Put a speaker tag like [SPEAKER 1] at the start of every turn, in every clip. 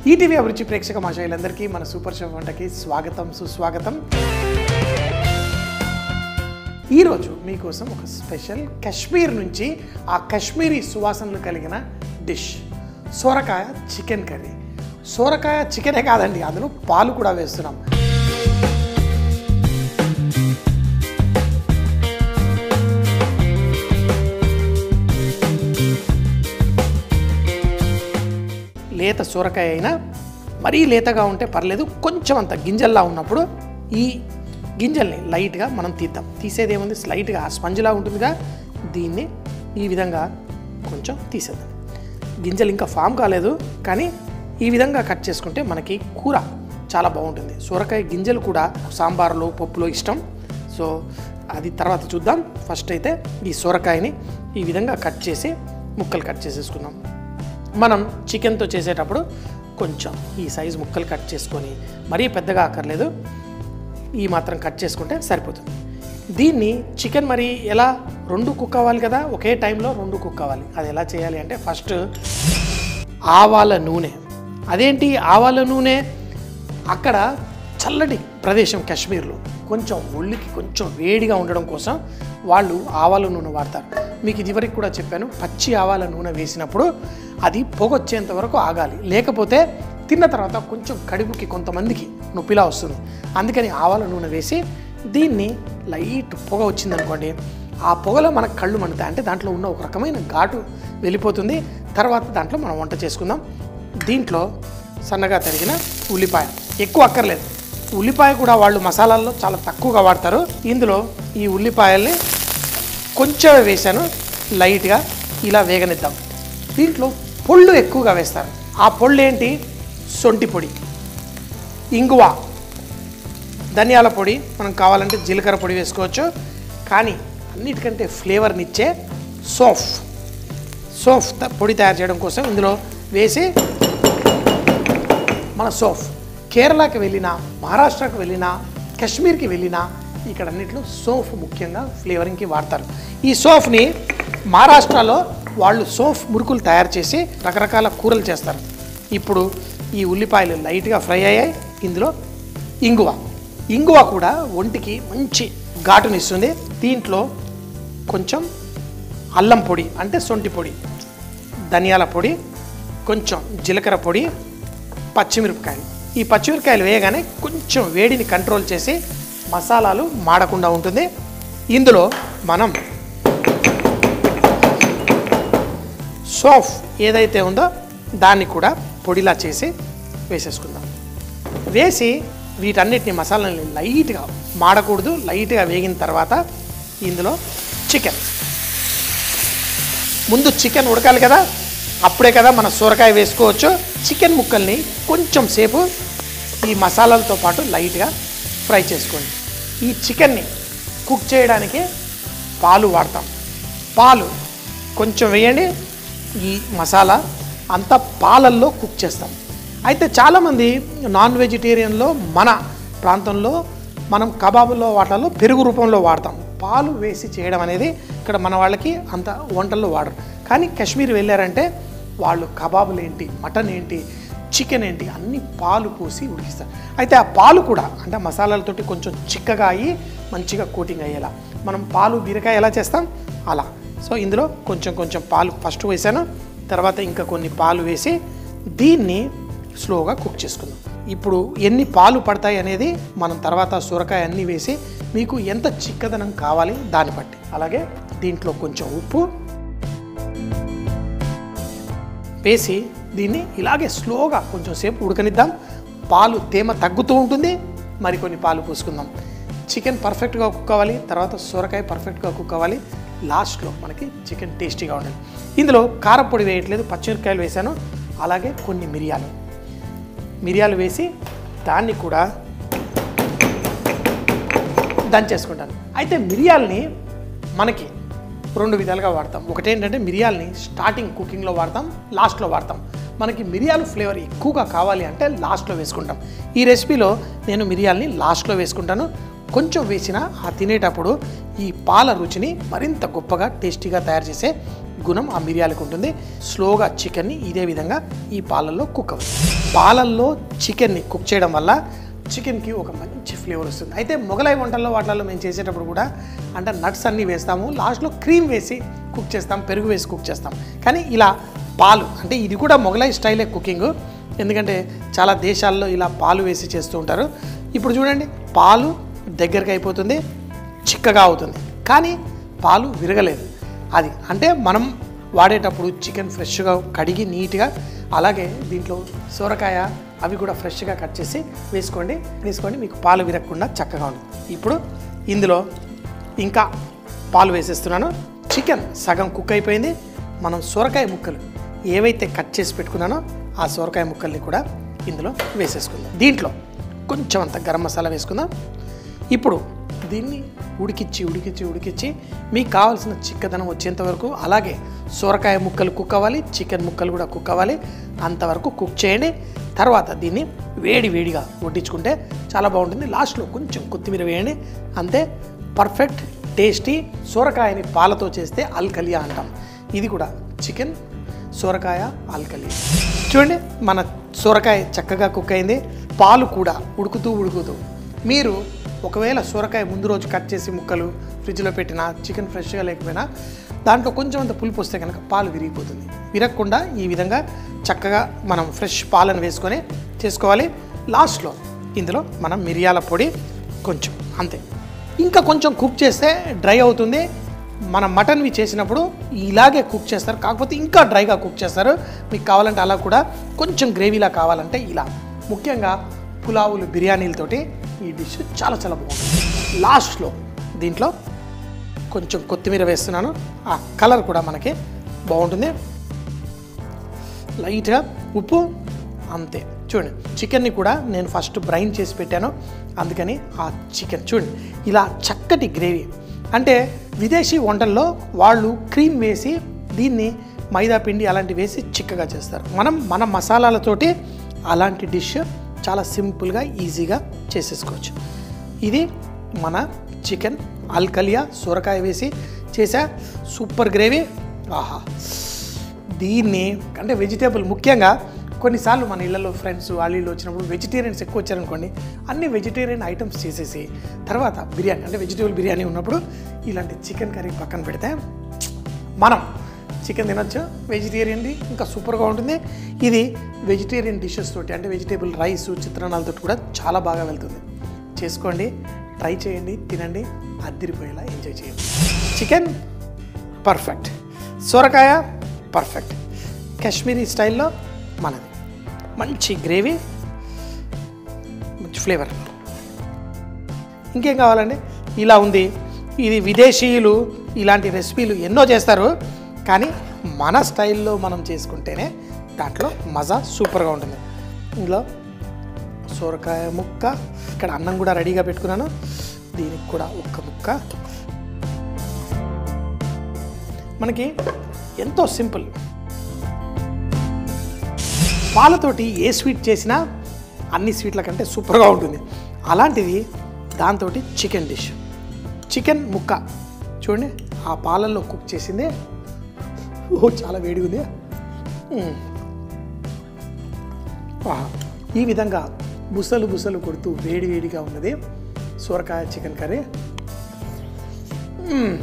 [SPEAKER 1] ETV అభిరుచి ప్రేక్షక మాషాయిలందరికీ మన సూపర్ షో వంటకి స్వాగతం సుస్వాగతం ఈరోజు మీకోసం ఒక స్పెషల్ కశ్మీర్ నుంచి ఆ కశ్మీరీ సువాసనలు కలిగిన డిష్ సోరకాయ చికెన్ కర్రీ సోరకాయ చికెనే కాదండి అందులో పాలు కూడా వేస్తున్నాం లేత సొరకాయ అయినా మరీ లేతగా ఉంటే పర్లేదు కొంచెం అంత గింజల్లా ఉన్నప్పుడు ఈ గింజల్ని లైట్గా మనం తీద్దాం తీసేది ఏముంది స్లైట్గా స్పంజ్లా ఉంటుందిగా దీన్ని ఈ విధంగా కొంచెం తీసేద్దాం గింజలు ఇంకా ఫామ్ కాలేదు కానీ ఈ విధంగా కట్ చేసుకుంటే మనకి కూర చాలా బాగుంటుంది సొరకాయ గింజలు కూడా సాంబార్లో పప్పులో ఇష్టం సో అది తర్వాత చూద్దాం ఫస్ట్ అయితే ఈ సొరకాయని ఈ విధంగా కట్ చేసి ముక్కలు కట్ చేసేసుకుందాం మనం చికెన్తో చేసేటప్పుడు కొంచెం ఈ సైజు ముక్కలు కట్ చేసుకొని మరీ పెద్దగా అక్కర్లేదు ఈ మాత్రం కట్ చేసుకుంటే సరిపోతుంది దీన్ని చికెన్ మరి ఎలా రెండు కుక్ అవ్వాలి కదా ఒకే టైంలో రెండు కుక్ అవ్వాలి అది ఎలా చేయాలి అంటే ఫస్ట్ ఆవాల నూనె అదేంటి ఆవాల నూనె అక్కడ చల్లటి ప్రదేశం కాశ్మీర్లో కొంచెం ఒళ్ళుకి కొంచెం వేడిగా ఉండడం కోసం వాళ్ళు ఆవాల నూనె వాడతారు మీకు ఇదివరకు కూడా చెప్పాను పచ్చి ఆవాల నూనె వేసినప్పుడు అది పొగొచ్చేంత వరకు ఆగాలి లేకపోతే తిన్న తర్వాత కొంచెం కడుపుకి కొంతమందికి నొప్పిలా వస్తుంది అందుకని ఆవాల నూనె వేసి దీన్ని లైట్ పొగ వచ్చిందనుకోండి ఆ పొగలో మనకు కళ్ళు మండుతాయి అంటే దాంట్లో ఉన్న ఒక రకమైన ఘాటు వెళ్ళిపోతుంది తర్వాత దాంట్లో మనం వంట చేసుకుందాం దీంట్లో సన్నగా తరిగిన ఉల్లిపాయ ఎక్కువ అక్కర్లేదు ఉల్లిపాయ కూడా వాళ్ళు మసాలాల్లో చాలా తక్కువగా వాడతారు ఇందులో ఈ ఉల్లిపాయల్ని కొంచెం వేశాను లైట్గా ఇలా వేగనిద్దాం దీంట్లో పొళ్ళు ఎక్కువగా వేస్తారు ఆ పొళ్ళు ఏంటి సొంటి పొడి ఇంగువ ధనియాల పొడి మనం కావాలంటే జీలకర్ర పొడి వేసుకోవచ్చు కానీ అన్నిటికంటే ఫ్లేవర్నిచ్చే సోఫ్ సోఫ్ త- పొడి తయారు చేయడం కోసం ఇందులో వేసి మన సోఫ్ కేరళకి వెళ్ళినా మహారాష్ట్రకు వెళ్ళినా కాశ్మీర్కి వెళ్ళినా ఇక్కడ అన్నిట్లో సోఫ్ ముఖ్యంగా ఫ్లేవరింగ్కి వాడతారు ఈ సోఫ్ని మహారాష్ట్రలో వాళ్ళు సోఫ్ మురుకులు తయారు చేసి రకరకాల కూరలు చేస్తారు ఇప్పుడు ఈ ఉల్లిపాయలు లైట్గా ఫ్రై అయ్యాయి ఇందులో ఇంగువ ఇంగువ కూడా ఒంటికి మంచి ఘాటునిస్తుంది దీంట్లో కొంచెం అల్లం పొడి అంటే సొంటి పొడి ధనియాల పొడి కొంచెం జీలకర్ర పొడి పచ్చిమిరపకాయలు ఈ పచ్చిమిరపకాయలు వేయగానే కొంచెం వేడిని కంట్రోల్ చేసి మసాలాలు మాడకుండా ఉంటుంది ఇందులో మనం సోఫ్ ఏదైతే ఉందో దాన్ని కూడా పొడిలా చేసి వేసేసుకుందాం వేసి వీటన్నిటిని మసాలాని లైట్గా మాడకూడదు లైట్గా వేగిన తర్వాత ఇందులో చికెన్ ముందు చికెన్ ఉడకాలి కదా అప్పుడే కదా మన సొరకాయ వేసుకోవచ్చు చికెన్ ముక్కల్ని కొంచెం సేపు ఈ మసాలాలతో పాటు లైట్గా ఫ్రై చేసుకోండి ఈ చికెన్ని కుక్ చేయడానికి పాలు వాడతాం పాలు కొంచెం వేయండి ఈ మసాలా అంతా పాలల్లో కుక్ చేస్తాం అయితే చాలామంది నాన్ వెజిటేరియన్లో మన ప్రాంతంలో మనం కబాబుల్లో వాటిలో పెరుగు రూపంలో వాడతాం పాలు వేసి చేయడం అనేది ఇక్కడ మన వాళ్ళకి అంత వంటల్లో వాడరు కానీ కాశ్మీర్ వెళ్ళారంటే వాళ్ళు కబాబులు ఏంటి మటన్ ఏంటి చికెన్ ఏంటి అన్ని పాలు పోసి ఉడికిస్తారు అయితే ఆ పాలు కూడా అంటే మసాలాలతోటి కొంచెం చిక్కగా అయ్యి మంచిగా కోటింగ్ అయ్యేలా మనం పాలు బీరకాయ ఎలా చేస్తాం అలా సో ఇందులో కొంచెం కొంచెం పాలు ఫస్ట్ వేసాను తర్వాత ఇంకా కొన్ని పాలు వేసి దీన్ని స్లోగా కుక్ చేసుకుందాం ఇప్పుడు ఎన్ని పాలు పడతాయి అనేది మనం తర్వాత సొరకాయ అన్నీ వేసి మీకు ఎంత చిక్కదనం కావాలి దాన్ని బట్టి అలాగే దీంట్లో కొంచెం ఉప్పు వేసి దీన్ని ఇలాగే స్లోగా కొంచెం సేపు ఉడకనిద్దాం పాలు తేమ తగ్గుతూ ఉంటుంది మరికొన్ని పాలు పోసుకుందాం చికెన్ పర్ఫెక్ట్గా కుక్ అవ్వాలి తర్వాత సొరకాయ పర్ఫెక్ట్గా కుక్ అవ్వాలి లాస్ట్లో మనకి చికెన్ టేస్టీగా ఉండాలి ఇందులో కారపొడి వేయట్లేదు పచ్చిమిరపకాయలు వేసాను అలాగే కొన్ని మిరియాలు మిరియాలు వేసి దాన్ని కూడా దంచేసుకుంటాను అయితే మిరియాలని మనకి రెండు విధాలుగా వాడతాం ఒకటి ఏంటంటే మిరియాలని స్టార్టింగ్ కుకింగ్లో వాడతాం లాస్ట్లో వాడతాం మనకి మిరియాల ఫ్లేవర్ ఎక్కువగా కావాలి అంటే లాస్ట్లో వేసుకుంటాం ఈ రెసిపీలో నేను మిరియాలని లాస్ట్లో వేసుకుంటాను కొంచెం వేసిన ఆ తినేటప్పుడు ఈ పాల రుచిని మరింత గొప్పగా టేస్టీగా తయారు చేసే గుణం ఆ మిరియాలకు ఉంటుంది స్లోగా చికెన్ని ఇదే విధంగా ఈ పాలల్లో కుక్ అవుతుంది పాలల్లో చికెన్ని కుక్ చేయడం వల్ల చికెన్కి ఒక మంచి ఫ్లేవర్ వస్తుంది అయితే మొగలాయి వంటల్లో వాటిల్లో మేము చేసేటప్పుడు కూడా అంటే నట్స్ అన్నీ వేస్తాము లాస్ట్లో క్రీమ్ వేసి కుక్ చేస్తాం పెరుగు వేసి కుక్ చేస్తాం కానీ ఇలా పాలు అంటే ఇది కూడా మొగలాయి స్టైలే కుకింగ్ ఎందుకంటే చాలా దేశాల్లో ఇలా పాలు వేసి చేస్తూ ఉంటారు ఇప్పుడు చూడండి పాలు దగ్గరికి అయిపోతుంది చిక్కగా అవుతుంది కానీ పాలు విరగలేదు అది అంటే మనం వాడేటప్పుడు చికెన్ ఫ్రెష్గా కడిగి నీట్గా అలాగే దీంట్లో సొరకాయ అవి కూడా ఫ్రెష్గా కట్ చేసి వేసుకోండి వేసుకోండి మీకు పాలు విరగకుండా చక్కగా ఉంటుంది ఇప్పుడు ఇందులో ఇంకా పాలు వేసేస్తున్నాను చికెన్ సగం కుక్ అయిపోయింది మనం సొరకాయ ముక్కలు ఏవైతే కట్ చేసి పెట్టుకున్నానో ఆ సొరకాయ ముక్కల్ని కూడా ఇందులో వేసేసుకుందాం దీంట్లో కొంచెం అంత గరం మసాలా వేసుకుందాం ఇప్పుడు దీన్ని ఉడికిచ్చి ఉడికిచ్చి ఉడికిచ్చి మీకు కావాల్సిన చిక్కదనం వచ్చేంత వరకు అలాగే సొరకాయ ముక్కలు కుక్ అవ్వాలి చికెన్ ముక్కలు కూడా కుక్ అవ్వాలి అంతవరకు కుక్ చేయండి తర్వాత దీన్ని వేడి వేడిగా వడ్డించుకుంటే చాలా బాగుంటుంది లాస్ట్లో కొంచెం కొత్తిమీర వేయండి అంతే పర్ఫెక్ట్ టేస్టీ సొరకాయని పాలతో చేస్తే అల్కలియా అంటాం ఇది కూడా చికెన్ సొరకాయ ఆల్కలి చూడండి మన సొరకాయ చక్కగా కుక్ అయింది పాలు కూడా ఉడుకుతూ ఉడుకుతూ మీరు ఒకవేళ సొరకాయ ముందు రోజు కట్ చేసి ముక్కలు ఫ్రిడ్జ్లో పెట్టినా చికెన్ ఫ్రెష్గా లేకపోయినా దాంట్లో కొంచెం అంత పులుపు వస్తే కనుక పాలు విరిగిపోతుంది విరగకుండా ఈ విధంగా చక్కగా మనం ఫ్రెష్ పాలను వేసుకొని చేసుకోవాలి లాస్ట్లో ఇందులో మనం మిరియాల పొడి కొంచెం అంతే ఇంకా కొంచెం కుక్ చేస్తే డ్రై అవుతుంది మన మటన్వి చేసినప్పుడు ఇలాగే కుక్ చేస్తారు కాకపోతే ఇంకా డ్రైగా కుక్ చేస్తారు మీకు కావాలంటే అలా కూడా కొంచెం గ్రేవీలా కావాలంటే ఇలా ముఖ్యంగా పులావులు బిర్యానీలతోటి ఈ డిష్ చాలా చాలా బాగుంటుంది లాస్ట్లో దీంట్లో కొంచెం కొత్తిమీర వేస్తున్నాను ఆ కలర్ కూడా మనకి బాగుంటుంది లైట్గా ఉప్పు అంతే చూడండి చికెన్ని కూడా నేను ఫస్ట్ బ్రైన్ చేసి పెట్టాను అందుకని ఆ చికెన్ చూడండి ఇలా చక్కటి గ్రేవీ అంటే విదేశీ వంటల్లో వాళ్ళు క్రీమ్ వేసి దీన్ని మైదా పిండి అలాంటివి వేసి చిక్కగా చేస్తారు మనం మన మసాలాలతోటి అలాంటి డిష్ చాలా సింపుల్గా ఈజీగా చేసేసుకోవచ్చు ఇది మన చికెన్ అల్కలియా సొరకాయ వేసి చేసా సూపర్ గ్రేవీ ఆహా దీన్ని అంటే వెజిటేబుల్ ముఖ్యంగా కొన్నిసార్లు మన ఇళ్ళలో ఫ్రెండ్స్ వాళ్ళు వీళ్ళు వచ్చినప్పుడు వెజిటేరియన్స్ ఎక్కువ వచ్చారనుకోండి అన్ని వెజిటేరియన్ ఐటమ్స్ చేసేసి తర్వాత బిర్యానీ అంటే వెజిటేబుల్ బిర్యానీ ఉన్నప్పుడు ఇలాంటి చికెన్ కర్రీ పక్కన పెడితే మనం చికెన్ తినొచ్చు వెజిటేరియన్ది ఇంకా సూపర్గా ఉంటుంది ఇది వెజిటేరియన్ డిషెస్ తోటి అంటే వెజిటేబుల్ రైస్ చిత్రాన్నాలతో కూడా చాలా బాగా వెళ్తుంది చేసుకోండి ట్రై చేయండి తినండి అద్దిరిపోయేలా ఎంజాయ్ చేయండి చికెన్ పర్ఫెక్ట్ సొరకాయ పర్ఫెక్ట్ కాశ్మీరీ స్టైల్లో మనది మంచి గ్రేవీ మంచి ఫ్లేవర్ ఇంకేం కావాలండి ఇలా ఉంది ఇది విదేశీయులు ఇలాంటి రెసిపీలు ఎన్నో చేస్తారు కానీ మన స్టైల్లో మనం చేసుకుంటేనే దాంట్లో మజా సూపర్గా ఉంటుంది ఇందులో సొరకాయ ముక్క ఇక్కడ అన్నం కూడా రెడీగా పెట్టుకున్నాను దీనికి కూడా ఒక్క ముక్క మనకి ఎంతో సింపుల్ పాలతోటి ఏ స్వీట్ చేసినా అన్ని స్వీట్ల కంటే సూపర్గా ఉంటుంది అలాంటిది దాంతో చికెన్ డిష్ చికెన్ ముక్క చూడండి ఆ పాలల్లో కుక్ చేసిందే ఓ చాలా వేడిగా ఉంది మ్మ్. ఆహా. ఈ విధంగా బుసలు బుసలు కొడుతూ వేడి వేడిగా ఉన్నది సొరకాయ చికెన్ కర్రీ మ్మ్.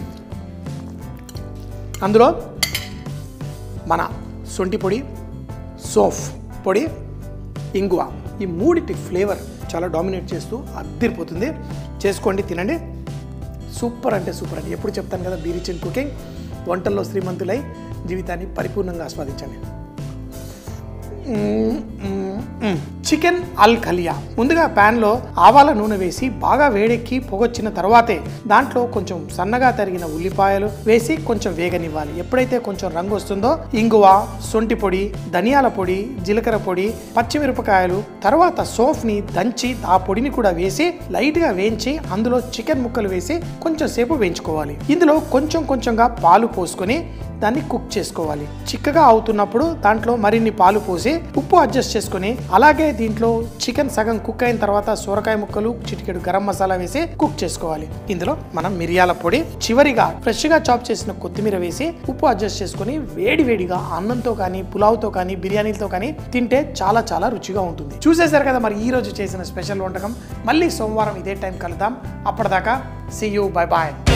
[SPEAKER 1] అందులో మన సొంటి పొడి సోఫ్ పొడి ఇంగువ ఈ మూడిటి ఫ్లేవర్ చాలా డామినేట్ చేస్తూ అద్దరిపోతుంది చేసుకోండి తినండి సూపర్ అంటే సూపర్ అండి ఎప్పుడు చెప్తాను కదా బీరిచన్ కుకింగ్ వంటల్లో శ్రీమంతులై జీవితాన్ని పరిపూర్ణంగా ఆస్వాదించండి మ్మ్, మ్మ్, మ్మ్. చికెన్ అల్ ఖలియా ముందుగా ప్యాన్లో ఆవాల నూనె వేసి బాగా వేడెక్కి పొగొచ్చిన తర్వాతే దాంట్లో కొంచెం సన్నగా తరిగిన ఉల్లిపాయలు వేసి కొంచెం వేగనివ్వాలి ఎప్పుడైతే కొంచెం రంగు వస్తుందో ఇంగువ సొంటి పొడి ధనియాల పొడి జీలకర్ర పొడి పచ్చిమిరపకాయలు తర్వాత సోఫ్ని దంచి ఆ పొడిని కూడా వేసి లైట్గా వేయించి అందులో చికెన్ ముక్కలు వేసి కొంచెం సేపు వేయించుకోవాలి ఇందులో కొంచెం కొంచెంగా పాలు పోసుకొని దాన్ని కుక్ చేసుకోవాలి చిక్కగా అవుతున్నప్పుడు దాంట్లో మరిన్ని పాలు పోసి ఉప్పు అడ్జస్ట్ చేసుకొని అలాగే దీంట్లో చికెన్ సగం కుక్ అయిన తర్వాత సొరకాయ ముక్కలు చిటికెడు గరం మసాలా వేసి కుక్ చేసుకోవాలి ఇందులో మనం మిరియాల పొడి చివరిగా ఫ్రెష్ గా చాప్ చేసిన కొత్తిమీర వేసి ఉప్పు అడ్జస్ట్ చేసుకొని వేడి వేడిగా అన్నంతో కానీ పులావ్తో కానీ బిర్యానీలతో కానీ తింటే చాలా చాలా రుచిగా ఉంటుంది చూసేశారు కదా మరి ఈ రోజు చేసిన స్పెషల్ వంటకం మళ్ళీ సోమవారం ఇదే టైం కలుద్దాం అప్పటిదాకా సి యూ బై బాయ్